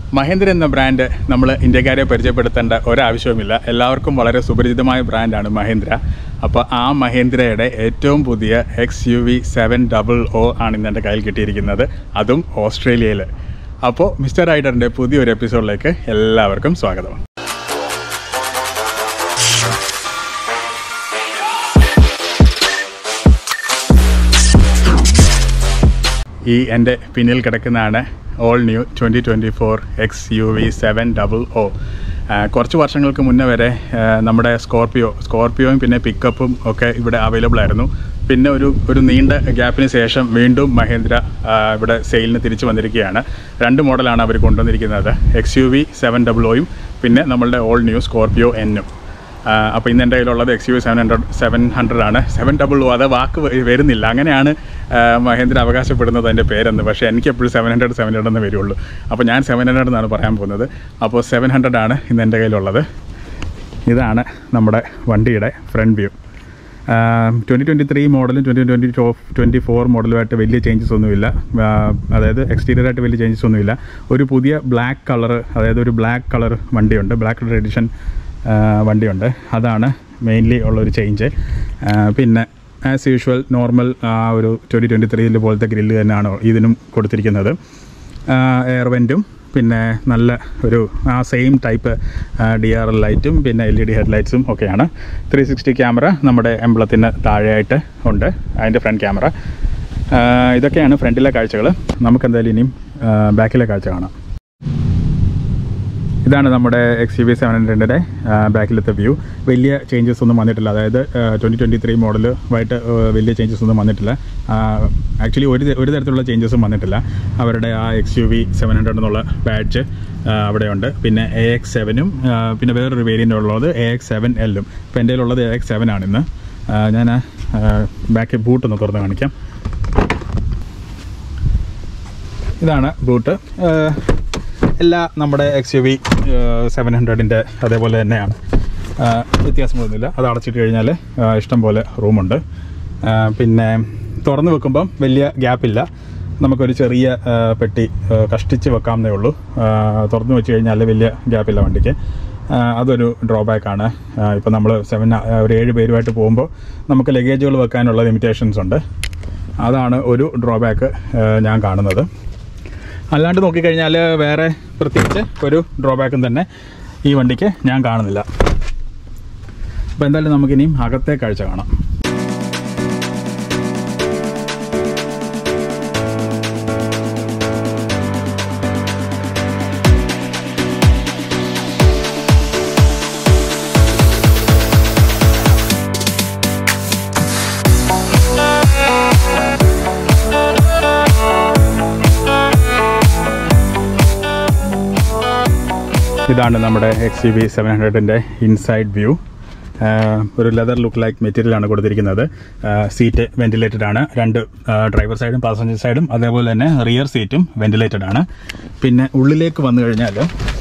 മഹേന്ദ്ര എന്ന ബ്രാൻഡ് നമ്മൾ ഇന്ത്യക്കാരെ പരിചയപ്പെടുത്തേണ്ട ഒരാവശ്യവുമില്ല എല്ലാവർക്കും വളരെ സുപരിചിതമായ ബ്രാൻഡാണ് മഹേന്ദ്ര അപ്പോൾ ആ മഹേന്ദ്രയുടെ ഏറ്റവും പുതിയ X U V seven double O ആണ് ഇന്ന് എൻ്റെ കയ്യിൽ കിട്ടിയിരിക്കുന്നത് അതും ഓസ്ട്രേലിയയിൽ അപ്പോൾ മിസ്റ്റർ റൈഡറിൻ്റെ പുതിയൊരു എപ്പിസോഡിലേക്ക് എല്ലാവർക്കും സ്വാഗതം ഈ എൻ്റെ പിന്നിൽ കിടക്കുന്നതാണ് all new twenty twenty four X U V seven double O കുറച്ച് വർഷങ്ങൾക്ക് മുന്നേ വരെ ആ, നമ്മുടെ സ്കോർപ്പിയോ സ്കോർപ്പിയോയും പിന്നെ പിക്കപ്പും ഒക്കെ ഇവിടെ അവൈലബിൾ ആയിരുന്നു പിന്നെ ഒരു ഒരു നീണ്ട ഗ്യാപ്പിന് ശേഷം വീണ്ടും മഹേന്ദ്ര ആ, ഇവിടെ സെയിലിന് തിരിച്ചു വന്നിരിക്കുകയാണ് രണ്ട് മോഡലാണ് അവർ കൊണ്ടുവന്നിരിക്കുന്നത് X U V seven double ഒയും പിന്നെ നമ്മളുടെ ഓൾ ന്യൂ സ്കോർപ്പിയോ എന്നും അപ്പോൾ ഇന്ന് എൻ്റെ കയ്യിലുള്ളത് X U seven hundred seven hundred ആണ് സെവൻ ഡബിൾ അത് വാക്ക് വ- വരുന്നില്ല അങ്ങനെയാണ് ആ, മഹേന്ദ്ര അവകാശപ്പെടുന്നത് അതിൻ്റെ പേരെന്ന് പക്ഷേ എനിക്ക് എപ്പോഴും സെവൻ ഹൺഡ്രഡ് സെവൻ ഹൺഡ്രഡ് എന്ന് വരുള്ളൂ അപ്പോൾ ഞാൻ സെവൻ ഹൺഡ്രഡ് എന്നാണ് പറയാൻ പോകുന്നത് അപ്പോൾ സെവൻ ഹൺഡ്രഡ് ആണ് ഇന്ന് എൻ്റെ കയ്യിലുള്ളത് ഇതാണ് നമ്മുടെ വണ്ടിയുടെ front view twenty twenty three മോഡലും ട്വൻറ്റി ട്വൻറ്റി ട്വൻറ്റി ഫോർ മോഡലുമായിട്ട് വലിയ ചേഞ്ചസ് ഒന്നുമില്ല ആ, അതായത് എക്സ്റ്റീരിയറായിട്ട് വലിയ ചേഞ്ചസ് ഒന്നുമില്ല ഒരു പുതിയ ബ്ലാക്ക് കളർ അതായത് ഒരു ബ്ലാക്ക് കളർ വണ്ടിയുണ്ട് ബ്ലാക്ക് കളർ എഡിഷൻ വണ്ടിയുണ്ട് അതാണ് മെയിൻലി ഉള്ളൊരു ചേഞ്ച് പിന്നെ ആസ് യൂഷ്വൽ നോർമൽ ആ ഒരു ട്വൻറ്റി ട്വൻറ്റി ത്രീയിൽ പോലത്തെ ഗ്രില്ല് തന്നെയാണ് ഇതിനും കൊടുത്തിരിക്കുന്നത് എയർ വെൻറ്റും പിന്നെ നല്ല ഒരു ആ same type D R L ലൈറ്റും പിന്നെ എൽ ഇ ഡി ഹെഡ് ലൈറ്റ്സും ഒക്കെയാണ് ത്രീ സിക്സ്റ്റി ക്യാമറ നമ്മുടെ എംബ്ലത്തിന് താഴെയായിട്ട് ഉണ്ട് അതിൻ്റെ ഫ്രണ്ട് ക്യാമറ ഇതൊക്കെയാണ് ഫ്രണ്ടിലെ കാഴ്ചകൾ നമുക്ക് എന്തായാലും ഇനിയും ബാക്കിലെ കാഴ്ച കാണാം ഇതാണ് നമ്മുടെ എക്സ് യു വി സെവൻ ഹൺഡ്രഡിൻ്റെ ബാക്കിലത്തെ വ്യൂ വലിയ ചേഞ്ചസ് ഒന്നും വന്നിട്ടില്ല അതായത് ട്വൻറ്റി ട്വൻറ്റി ത്രീ മോഡലുമായിട്ട് വലിയ ചേഞ്ചസ് ഒന്നും വന്നിട്ടില്ല ആക്ച്വലി ഒരു ത- ഒരു തരത്തിലുള്ള ചേഞ്ചസും വന്നിട്ടില്ല അവരുടെ ആ X U V seven hundred എന്നുള്ള ബാഡ്ജ് അവിടെയുണ്ട് പിന്നെ എ എക്സ് സെവനും പിന്നെ വേറൊരു വേരിയൻ്റ് ഉള്ളത് എ എക്സ് സെവൻ എല്ലും ഇപ്പോൾ എൻ്റെ കയ്യിലുള്ളത് എ എക്സ് സെവൻ ആണ് ഇന്ന് ആ, ഞാൻ ബാക്ക് ബൂട്ട് ഒന്ന് തുറന്ന് കാണിക്കാം ഇതാണ് ബൂട്ട് എല്ലാ നമ്മുടെ എക്സ് യു വി സെവൻ ഹൺഡ്രഡിൻ്റെ അതേപോലെ തന്നെയാണ് ആ, വ്യത്യാസമൊന്നുമില്ല അത് അടച്ചിട്ട് കഴിഞ്ഞാൽ ആ, ഇഷ്ടം പോലെ റൂമുണ്ട് ആ, പിന്നെ തുറന്ന് വെക്കുമ്പം വലിയ ഗ്യാപ്പില്ല നമുക്കൊരു ചെറിയ ആ, പെട്ടി ആ, കഷ്ടിച്ച് വെക്കാവുന്നേ ഉള്ളൂ ആ, തുറന്ന് വെച്ച് കഴിഞ്ഞാൽ വലിയ ഗ്യാപ്പില്ല വണ്ടിക്ക് ആ, അതൊരു ഡ്രോബാക്കാണ് ഇപ്പോൾ നമ്മൾ സെവൻ ഒരു ഏഴ് പേരുമായിട്ട് പോകുമ്പോൾ നമുക്ക് ലഗേജുകൾ വെക്കാനുള്ള ലിമിറ്റേഷൻസ് ഉണ്ട് അതാണ് ഒരു ഡ്രോബാക്ക് ഞാൻ കാണുന്നത് അല്ലാണ്ട് നോക്കിക്കഴിഞ്ഞാൽ വേറെ പ്രത്യേകിച്ച് ഒരു ഡ്രോബാക്കും തന്നെ ഈ വണ്ടിക്ക് ഞാൻ കാണുന്നില്ല അപ്പോൾ എന്തായാലും നമുക്കിനിയും അകത്തെ കാഴ്ച കാണാം ഇതാണ് നമ്മുടെ എക്സ് യു വി സെവൻ ഹൺഡ്രഡിൻ്റെ ഇൻസൈഡ് വ്യൂ ഒരു ലെതർ ലുക്ക് ലൈക്ക് മെറ്റീരിയലാണ് കൊടുത്തിരിക്കുന്നത് സീറ്റ് വെന്റിലേറ്റഡ് ആണ് രണ്ട് ഡ്രൈവർ സൈഡും പാസഞ്ചർ സൈഡും അതേപോലെ തന്നെ റിയർ സീറ്റും വെന്റിലേറ്റഡ് ആണ് പിന്നെ ഉള്ളിലേക്ക് വന്നു കഴിഞ്ഞാൽ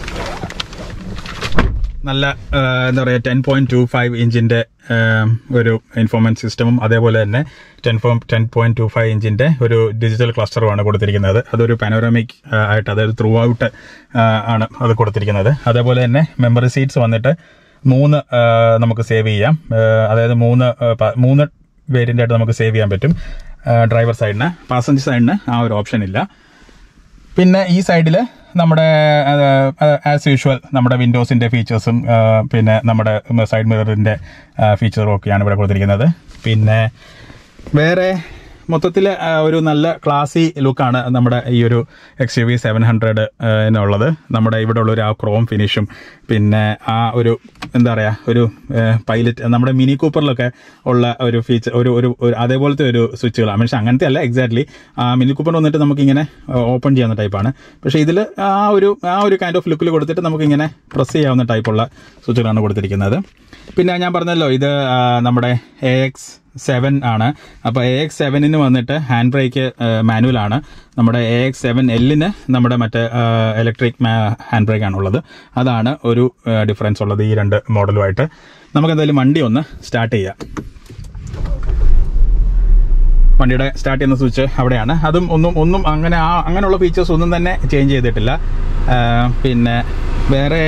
നല്ല ആ, എന്താ പറയുക ടെൻ പോയിന്റ് ടു ഫൈവ് ഇഞ്ചിന്റെ ആ, ഒരു ഇൻഫോർമെന്റ് സിസ്റ്റമും അതേപോലെ തന്നെ ten from ten point two five ഇഞ്ചിന്റെ ഒരു ഡിജിറ്റൽ ക്ലസ്റ്ററുമാണ് കൊടുത്തിരിക്കുന്നത് അതൊരു പാനോറമിക് ആയിട്ട് അതായത് ത്രൂ ഔട്ട് ആണ് അത് കൊടുത്തിരിക്കുന്നത് അതേപോലെ തന്നെ മെമ്മറി സീറ്റ്സ് വന്നിട്ട് മൂന്ന് ആ, നമുക്ക് സേവ് ചെയ്യാം ആ, അതായത് മൂന്ന് ആ, പ- മൂന്ന് വേരിയന്റ് ആയിട്ട് നമുക്ക് സേവ് ചെയ്യാൻ പറ്റും ഡ്രൈവർ സൈഡിന് പാസഞ്ചർ സൈഡിന് ആ ഒരു ഓപ്ഷൻ ഇല്ല പിന്നെ ഈ സൈഡിൽ നമ്മുടെ ആസ് യൂഷ്വൽ നമ്മുടെ വിൻഡോസിന്റെ ഫീച്ചേഴ്സും പിന്നെ നമ്മുടെ സൈഡ് മിററിന്റെ ഫീച്ചറും ഒക്കെയാണ് ഇവിടെ കൊടുത്തിരിക്കുന്നത് പിന്നെ വേറെ മൊത്തത്തിൽ ഒരു നല്ല ക്ലാസി ലുക്കാണ് നമ്മുടെ ഈ ഒരു X U V seven hundred എന്നുള്ളത് നമ്മുടെ ഇവിടെ ഉള്ള ഒരു ആ ക്രോം ഫിനിഷും പിന്നെ ആ ഒരു എന്താ പറയുക ഒരു പൈലറ്റ് നമ്മുടെ മിനി കൂപ്പറിലൊക്കെ ഉള്ള ഒരു ഫീച്ചർ ഒരു ഒരു ഒരു അതേപോലത്തെ ഒരു സ്വിച്ചുകളാണ് പക്ഷേ അങ്ങനത്തെ അല്ല എക്സാക്ട്ലി മിനി കൂപ്പർ വന്നിട്ട് നമുക്കിങ്ങനെ ഓപ്പൺ ചെയ്യാവുന്ന ടൈപ്പാണ് പക്ഷേ ഇതിൽ ആ ഒരു ആ ഒരു കൈൻഡ് ഓഫ് ലുക്കിൽ കൊടുത്തിട്ട് നമുക്കിങ്ങനെ പ്രസ് ചെയ്യാവുന്ന ടൈപ്പുള്ള സ്വിച്ചുകളാണ് കൊടുത്തിരിക്കുന്നത് പിന്നെ ഞാൻ പറഞ്ഞല്ലോ ഇത് ആ, നമ്മുടെ എ എക്സ് സെവൻ ആണ് അപ്പോൾ എ എക്സ് സെവനിന് വന്നിട്ട് ഹാൻഡ് ബ്രേക്ക് മാനുവൽ ആണ് നമ്മുടെ എ എക്സ് സെവൻ എല്ലിന് നമ്മുടെ മറ്റേ ഇലക്ട്രിക് ഹാൻഡ് ബ്രേക്ക് ആണുള്ളത് അതാണ് ഒരു ഡിഫറൻസ് ഉള്ളത് ഈ രണ്ട് മോഡലുമായിട്ട് നമുക്ക് എന്തായാലും വണ്ടി ഒന്ന് സ്റ്റാർട്ട് ചെയ്യാം വണ്ടിയുടെ സ്റ്റാർട്ട് ചെയ്യുന്ന സ്വിച്ച് അവിടെയാണ് അതും ഒന്നും ഒന്നും അങ്ങനെ ആ അങ്ങനെയുള്ള ഫീച്ചേഴ്സ് ഒന്നും തന്നെ ചേഞ്ച് ചെയ്തിട്ടില്ല ആ, പിന്നെ വേറെ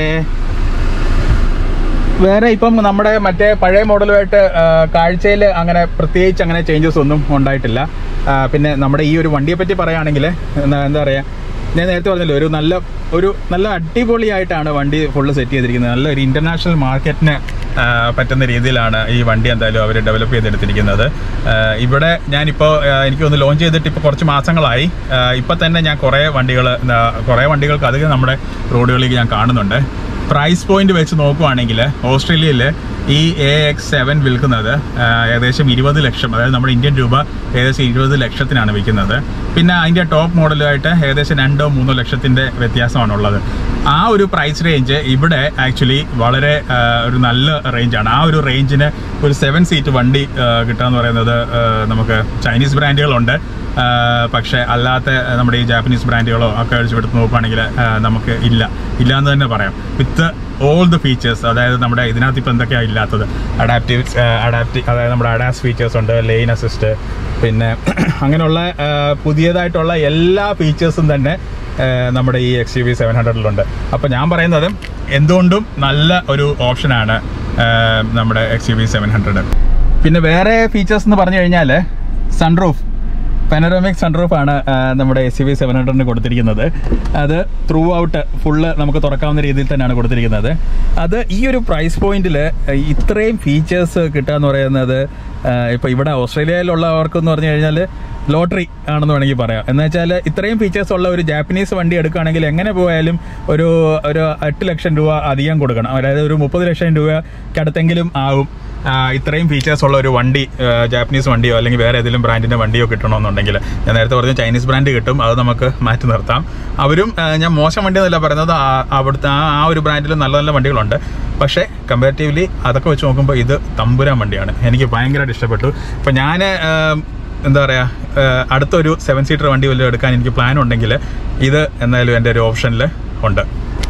വേറെ ഇപ്പം നമ്മുടെ മറ്റേ പഴയ മോഡലുമായിട്ട് കാഴ്ചയിൽ അങ്ങനെ പ്രത്യേകിച്ച് അങ്ങനെ ചേഞ്ചസ് ഒന്നും ഉണ്ടായിട്ടില്ല ആ, പിന്നെ നമ്മുടെ ഈ ഒരു വണ്ടിയെ പറ്റി പറയുകയാണെങ്കിൽ എന്താ എന്താ പറയുക ഞാൻ നേരത്തെ പറഞ്ഞല്ലോ ഒരു നല്ല ഒരു നല്ല അടിപൊളിയായിട്ടാണ് വണ്ടി ഫുള്ള് സെറ്റ് ചെയ്തിരിക്കുന്നത് നല്ല ഒരു ഇൻ്റർനാഷണൽ മാർക്കറ്റിന് ആ, പറ്റുന്ന രീതിയിലാണ് ഈ വണ്ടി എന്തായാലും അവർ ഡെവലപ്പ് ചെയ്തെടുത്തിരിക്കുന്നത് ആ, ഇവിടെ ഞാനിപ്പോൾ ആ, എനിക്ക് ഒന്ന് ലോഞ്ച് ചെയ്തിട്ട് ഇപ്പോൾ കുറച്ച് മാസങ്ങളായി ഇപ്പം തന്നെ ഞാൻ കുറേ വണ്ടികൾ കുറേ വണ്ടികൾക്ക് അധികം നമ്മുടെ റോഡുകളിലേക്ക് ഞാൻ കാണുന്നുണ്ട് പ്രൈസ് പോയിന്റ് വെച്ച് നോക്കുവാണെങ്കിൽ ഓസ്ട്രേലിയയിൽ ഈ എ എക്സ് സെവൻ വിൽക്കുന്നത് ആ, ഏകദേശം ഇരുപത് ലക്ഷം അതായത് നമ്മുടെ ഇന്ത്യൻ രൂപ ഏകദേശം ഇരുപത് ലക്ഷത്തിനാണ് വിൽക്കുന്നത് പിന്നെ അതിൻ്റെ ടോപ്പ് മോഡലുമായിട്ട് ഏകദേശം രണ്ടോ മൂന്നോ ലക്ഷത്തിൻ്റെ വ്യത്യാസമാണുള്ളത് ആ ഒരു പ്രൈസ് റേഞ്ച് ഇവിടെ ആക്ച്വലി വളരെ ആ, ഒരു നല്ല റേഞ്ചാണ് ആ ഒരു റേഞ്ചിന് ഒരു സെവൻ സീറ്റ് വണ്ടി ആ, കിട്ടുക എന്ന് പറയുന്നത് ആ, നമുക്ക് ചൈനീസ് ബ്രാൻഡുകളുണ്ട് ആ, പക്ഷേ അല്ലാത്ത നമ്മുടെ ഈ ജാപ്പനീസ് ബ്രാൻഡുകളോ ഒക്കെ അടിച്ച് എടുത്ത് നോക്കുകയാണെങ്കിൽ ആ, നമുക്ക് ഇല്ല ഇല്ല എന്ന് തന്നെ പറയാം വിത്ത് ഓൾ ദ ഫീച്ചേഴ്സ് അതായത് നമ്മുടെ ഇതിനകത്ത് ഇപ്പോൾ എന്തൊക്കെയാണ് ഇല്ലാത്തത് അഡാപ്റ്റീവ് അഡാപ്റ്റീവ് അതായത് നമ്മുടെ അഡാസ് ഫീച്ചേഴ്സ് ഉണ്ട് ലെയിൻ അസിസ്റ്റ് പിന്നെ അങ്ങനെയുള്ള ആ, പുതിയതായിട്ടുള്ള എല്ലാ ഫീച്ചേഴ്സും തന്നെ ആ, നമ്മുടെ ഈ എക്സ് യു വി സെവൻ ഹൺഡ്രഡിലുണ്ട് അപ്പോൾ ഞാൻ പറയുന്നത് എന്തുകൊണ്ടും നല്ല ഒരു ഓപ്ഷനാണ് ആ, നമ്മുടെ X U V seven hundred പിന്നെ വേറെ ഫീച്ചേഴ്സ് എന്ന് പറഞ്ഞു കഴിഞ്ഞാൽ സൺറൂഫ് പാനറോമിക് സൺറൂഫ് ആണ് ആ, നമ്മുടെ എസ് സി വി സെവൻ ഹൺഡ്രഡിന് കൊടുത്തിരിക്കുന്നത് അത് ത്രൂ ഔട്ട് ഫുള്ള് നമുക്ക് തുറക്കാവുന്ന രീതിയിൽ തന്നെയാണ് കൊടുത്തിരിക്കുന്നത് അത് ഈ ഒരു പ്രൈസ് പോയിന്റിൽ ഇത്രയും ഫീച്ചേഴ്സ് കിട്ടുക എന്ന് പറയുന്നത് ഇപ്പോൾ ഇവിടെ ഓസ്ട്രേലിയയിലുള്ളവർക്കെന്ന് പറഞ്ഞു കഴിഞ്ഞാൽ ലോട്ടറി ആണെന്ന് വേണമെങ്കിൽ പറയാം എന്ന് വെച്ചാൽ ഇത്രയും ഫീച്ചേഴ്സ് ഉള്ള ഒരു ജാപ്പനീസ് വണ്ടി എടുക്കുകയാണെങ്കിൽ എങ്ങനെ പോയാലും ഒരു ഒരു എട്ട് ലക്ഷം രൂപ അധികം കൊടുക്കണം അതായത് ഒരു മുപ്പത് ലക്ഷം രൂപയ്ക്കടുത്തെങ്കിലും ആവും ആ, ഇത്രയും ഫീച്ചേഴ്സ് ഉള്ള ഒരു വണ്ടി ആ, ജാപ്പനീസ് വണ്ടിയോ അല്ലെങ്കിൽ വേറെ ഏതെങ്കിലും ബ്രാൻഡിന്റെ വണ്ടിയോ കിട്ടണമെന്നുണ്ടെങ്കിൽ ഞാൻ നേരത്തെ പറഞ്ഞ ചൈനീസ് ബ്രാൻഡ് കിട്ടും അത് നമുക്ക് മാറ്റി നിർത്താം അവരും ആ, ഞാൻ മോശം വണ്ടി എന്നല്ല പറയുന്നത് ആ- അവിടുത്തെ ആ ആ ഒരു ബ്രാൻഡിൽ നല്ല നല്ല വണ്ടികളുണ്ട് പക്ഷേ കമ്പാരിറ്റീവ്ലി അതൊക്കെ വെച്ച് നോക്കുമ്പോൾ ഇത് തമ്പുരാൻ വണ്ടിയാണ് എനിക്ക് ഭയങ്കരമായിട്ട് ഇഷ്ടപ്പെട്ടു ഇപ്പം ഞാൻ എന്താ പറയുക അടുത്തൊരു സെവൻ സീറ്റർ വണ്ടി വല്ലതും എടുക്കാൻ എനിക്ക് പ്ലാൻ ഉണ്ടെങ്കിൽ ഇത് എന്തായാലും എൻ്റെ ഒരു ഓപ്ഷനിൽ ഉണ്ട്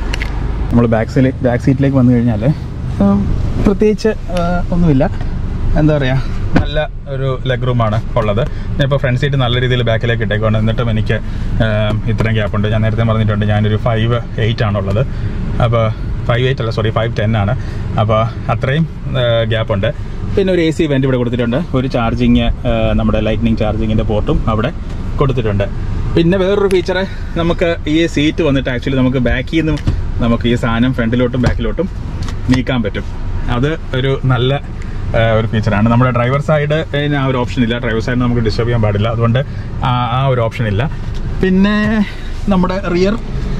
നമ്മൾ ബാക്ക് സൈഡിൽ ബാക്ക് സീറ്റിലേക്ക് വന്നു കഴിഞ്ഞാൽ പ്രത്യേകിച്ച് ആ, ഒന്നുമില്ല എന്താ പറയുക നല്ല ഒരു ലെഗ് റൂമാണ് ഉള്ളത് ഞാൻ ഇപ്പോൾ ഫ്രണ്ട് സീറ്റ് നല്ല രീതിയിൽ ബാക്കിലേക്ക് ഇട്ടേക്കാണ് എന്നിട്ടും എനിക്ക് ആ, ഇത്രയും ഗ്യാപ്പ് ഉണ്ട് ഞാൻ നേരത്തെ പറഞ്ഞിട്ടുണ്ട് ഞാനൊരു ഫൈവ് എയ്റ്റ് ആണുള്ളത് അപ്പോൾ ഫൈവ് എയ്റ്റ് അല്ല സോറി ഫൈവ് ടെൻ ആണ് അപ്പോൾ അത്രയും ഗ്യാപ്പ് ഉണ്ട് പിന്നെ ഒരു എ സി വെൻ്റ് ഇവിടെ കൊടുത്തിട്ടുണ്ട് ഒരു ചാർജിങ് നമ്മുടെ ലൈറ്റ്നിങ് ചാർജിങ്ങിൻ്റെ പോർട്ടും അവിടെ കൊടുത്തിട്ടുണ്ട് പിന്നെ വേറൊരു ഫീച്ചർ നമുക്ക് ഈ സീറ്റ് വന്നിട്ട് ആക്ച്വലി നമുക്ക് ബാക്കിൽ നിന്നും നമുക്ക് ഈ സാധനം ഫ്രണ്ടിലോട്ടും ബാക്കിലോട്ടും നീക്കാൻ പറ്റും അത് ഒരു നല്ല ആ, ഒരു ഫീച്ചറാണ് നമ്മുടെ ഡ്രൈവർ സൈഡ് ആ ഒരു ഓപ്ഷൻ ഇല്ല ഡ്രൈവർ സൈഡ് നമുക്ക് ഡിസ്റ്റർബ് ചെയ്യാൻ പാടില്ല അതുകൊണ്ട് ആ ആ ഒരു ഓപ്ഷൻ ഇല്ല പിന്നെ നമ്മുടെ റിയർ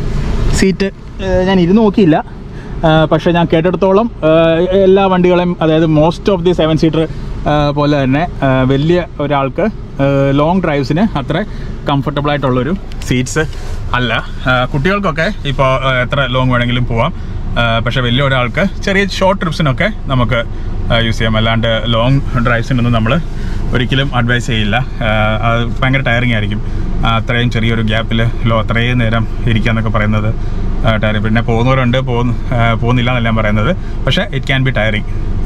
സീറ്റ് ഏഹ്, ഞാൻ ഇരുന്ന് നോക്കിയില്ല ഏഹ്, പക്ഷേ ഞാൻ കേട്ടിടത്തോളം ഏഹ്, എല്ലാ വണ്ടികളെയും അതായത് most of the seven seater പോലെ തന്നെ ഏഹ്, വലിയ ഒരാൾക്ക് ലോങ് ഡ്രൈവ്സിന് അത്ര കംഫർട്ടബിൾ ആയിട്ടുള്ളൊരു സീറ്റ്സ് അല്ല ഏഹ്, കുട്ടികൾക്കൊക്കെ ഇപ്പോൾ എത്ര ലോങ് വേണമെങ്കിലും പോവാം ഏഹ്, പക്ഷേ വലിയ ഒരാൾക്ക് ചെറിയ ഷോർട്ട് ട്രിപ്സിനൊക്കെ നമുക്ക് യൂസ് ചെയ്യാം അല്ലാണ്ട് ലോങ് ഡ്രൈവ്സിനൊന്നും നമ്മൾ ഒരിക്കലും അഡ്വൈസ് ചെയ്യില്ല ആഹ് അത് ഭയങ്കര ടയറിങ് ആയിരിക്കും ആഹ് അത്രയും ചെറിയൊരു ഗ്യാപ്പിൽ ലോ അത്രയും നേരം ഇരിക്കുക എന്നൊക്കെ പറയുന്നത് ടയറിങ് പിന്നെ പോകുന്നവരുണ്ട് പോകുന്ന ആഹ് പോകുന്നില്ല എന്നല്ല ഞാൻ പറയുന്നത് പക്ഷേ ഇറ്റ് ക്യാൻ ബി ടയറിങ്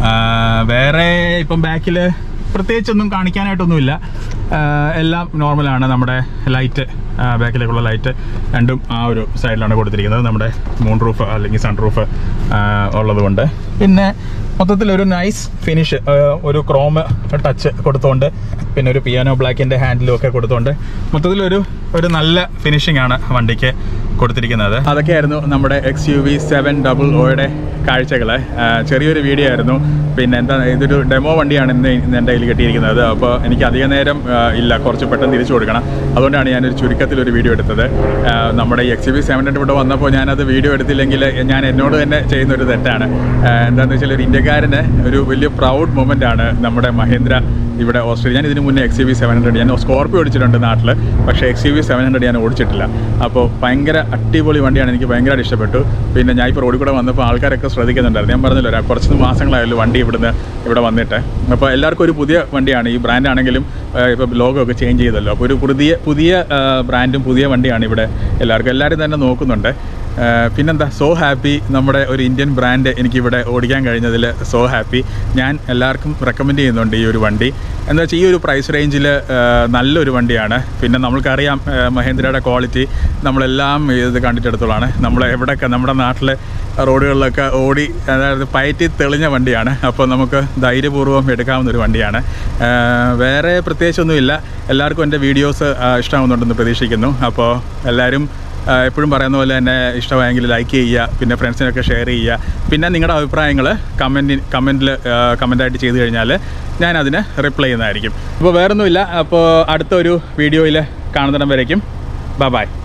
വേറെ ഇപ്പം ബാക്കിൽ പ്രത്യേകിച്ചൊന്നും കാണിക്കാനായിട്ടൊന്നുമില്ല ആഹ് എല്ലാം നോർമലാണ് നമ്മുടെ ലൈറ്റ് ബാക്കിലേക്കുള്ള ലൈറ്റ് രണ്ടും ആ ഒരു സൈഡിലാണ് കൊടുത്തിരിക്കുന്നത് നമ്മുടെ മൂൺ റൂഫ് അല്ലെങ്കിൽ സൺ റൂഫ് ഉള്ളതുകൊണ്ട് പിന്നെ മൊത്തത്തിൽ ഒരു നൈസ് ഫിനിഷ് ഒരു ക്രോം ടച്ച് കൊടുത്തുകൊണ്ട് പിന്നെ ഒരു പിയാനോ ബ്ലാക്കിൻ്റെ ഹാൻഡിലും ഒക്കെ കൊടുത്തുകൊണ്ട് മൊത്തത്തിൽ ഒരു ഒരു നല്ല ഫിനിഷിംഗ് ആണ് വണ്ടിക്ക് കൊടുത്തിരിക്കുന്നത് അതൊക്കെയായിരുന്നു നമ്മുടെ X U V seven double ഒയുടെ കാഴ്ചകൾ ചെറിയൊരു വീഡിയോ ആയിരുന്നു പിന്നെ എന്താ ഇതൊരു ഡെമോ വണ്ടിയാണ് ഇന്ന് ഇന്ന് എൻ്റെ കയ്യിൽ കിട്ടിയിരിക്കുന്നത് അപ്പോൾ എനിക്ക് അധിക നേരം ആ, ഇല്ല കുറച്ച് പെട്ടെന്ന് തിരിച്ചു കൊടുക്കണം അതുകൊണ്ടാണ് ഞാനൊരു ചുരുക്കത്തിൽ ഒരു വീഡിയോ എടുത്തത് ആ, നമ്മുടെ ഈ X U V seven hundred ഇവിടെ വന്നപ്പോൾ ഞാനത് വീഡിയോ എടുത്തില്ലെങ്കിൽ ഞാൻ എന്നോട് തന്നെ ചെയ്യുന്ന ഒരു തെറ്റാണ് ആ, എന്താണെന്ന് വെച്ചാൽ ഒരു ഇന്ത്യക്കാരന് ഒരു വലിയ പ്രൗഡ് മൊമെൻ്റ് ആണ് നമ്മുടെ മഹേന്ദ്ര ഇവിടെ ഓസ്ട്രേലിയ ഞാൻ ഇതിന് മുന്നേ X U V seven hundred ഞാൻ സ്കോർപ്പിയോ ഓടിച്ചിട്ടുണ്ട് നാട്ടിൽ പക്ഷേ X U V seven hundred ഞാൻ ഓടിച്ചിട്ടില്ല അപ്പോൾ ഭയങ്കര അടിപൊളി വണ്ടിയാണ് എനിക്ക് ഭയങ്കരമായിട്ട് ഇഷ്ടപ്പെട്ടു പിന്നെ ഞാൻ ഇപ്പോൾ റോഡിൽ കൂടെ വന്നപ്പോൾ ആൾക്കാരൊക്കെ ശ്രദ്ധിക്കുന്നുണ്ടായിരുന്നു ഞാൻ പറഞ്ഞല്ലോ ഒരു കുറച്ച് മാസങ്ങളായാലും വണ്ടി ഇവിടുന്ന് ഇവിടെ വന്നിട്ട് അപ്പോൾ എല്ലാവർക്കും ഒരു പുതിയ വണ്ടിയാണ് ഈ ബ്രാൻഡ് ആണെങ്കിലും ഇപ്പോൾ ലോഗോ ഒക്കെ ചേഞ്ച് ചെയ്തല്ലോ അപ്പോൾ ഒരു പുതിയ പുതിയ ബ്രാൻഡും പുതിയ വണ്ടിയാണ് ഇവിടെ എല്ലാവർക്കും എല്ലാവരും തന്നെ നോക്കുന്നുണ്ട് ആ, പിന്നെന്താ സോ ഹാപ്പി നമ്മുടെ ഒരു ഇന്ത്യൻ ബ്രാൻഡ് എനിക്കിവിടെ ഓടിക്കാൻ കഴിഞ്ഞതിൽ സോ ഹാപ്പി ഞാൻ എല്ലാവർക്കും റെക്കമെൻഡ് ചെയ്യുന്നുണ്ട് ഈ ഒരു വണ്ടി എന്താ വെച്ചാൽ ഈ ഒരു പ്രൈസ് റേഞ്ചിൽ നല്ലൊരു വണ്ടിയാണ് പിന്നെ നമ്മൾക്കറിയാം ആ, മഹേന്ദ്രയുടെ ക്വാളിറ്റി നമ്മളെല്ലാം ഇത് കണ്ടിട്ടെടുത്തോളാണ് നമ്മൾ എവിടെയൊക്കെ നമ്മുടെ നാട്ടിലെ റോഡുകളിലൊക്കെ ഓടി അതായത് പയറ്റി തെളിഞ്ഞ വണ്ടിയാണ് അപ്പോൾ നമുക്ക് ധൈര്യപൂർവ്വം എടുക്കാവുന്ന ഒരു വണ്ടിയാണ് ആ, വേറെ പ്രത്യേകിച്ചൊന്നുമില്ല എല്ലാവർക്കും എൻ്റെ വീഡിയോസ് ഇഷ്ടമാകുന്നുണ്ടെന്ന് പ്രതീക്ഷിക്കുന്നു അപ്പോൾ എല്ലാവരും ആ, എപ്പോഴും പറയുന്ന പോലെ തന്നെ ഇഷ്ടമായെങ്കിൽ ലൈക്ക് ചെയ്യുക പിന്നെ ഫ്രണ്ട്സിനൊക്കെ ഷെയർ ചെയ്യുക പിന്നെ നിങ്ങളുടെ അഭിപ്രായങ്ങൾ കമൻറ്റ് കമൻറ്റിൽ കമൻ്റായിട്ട് ചെയ്ത് കഴിഞ്ഞാൽ ഞാൻ അതിന് റിപ്ലൈ ചെയ്യുന്നതായിരിക്കും അപ്പോൾ വേറൊന്നുമില്ല അപ്പോൾ അടുത്ത ഒരു വീഡിയോയിൽ കാണുന്നിടം വരയ്ക്കും ബൈ ബൈ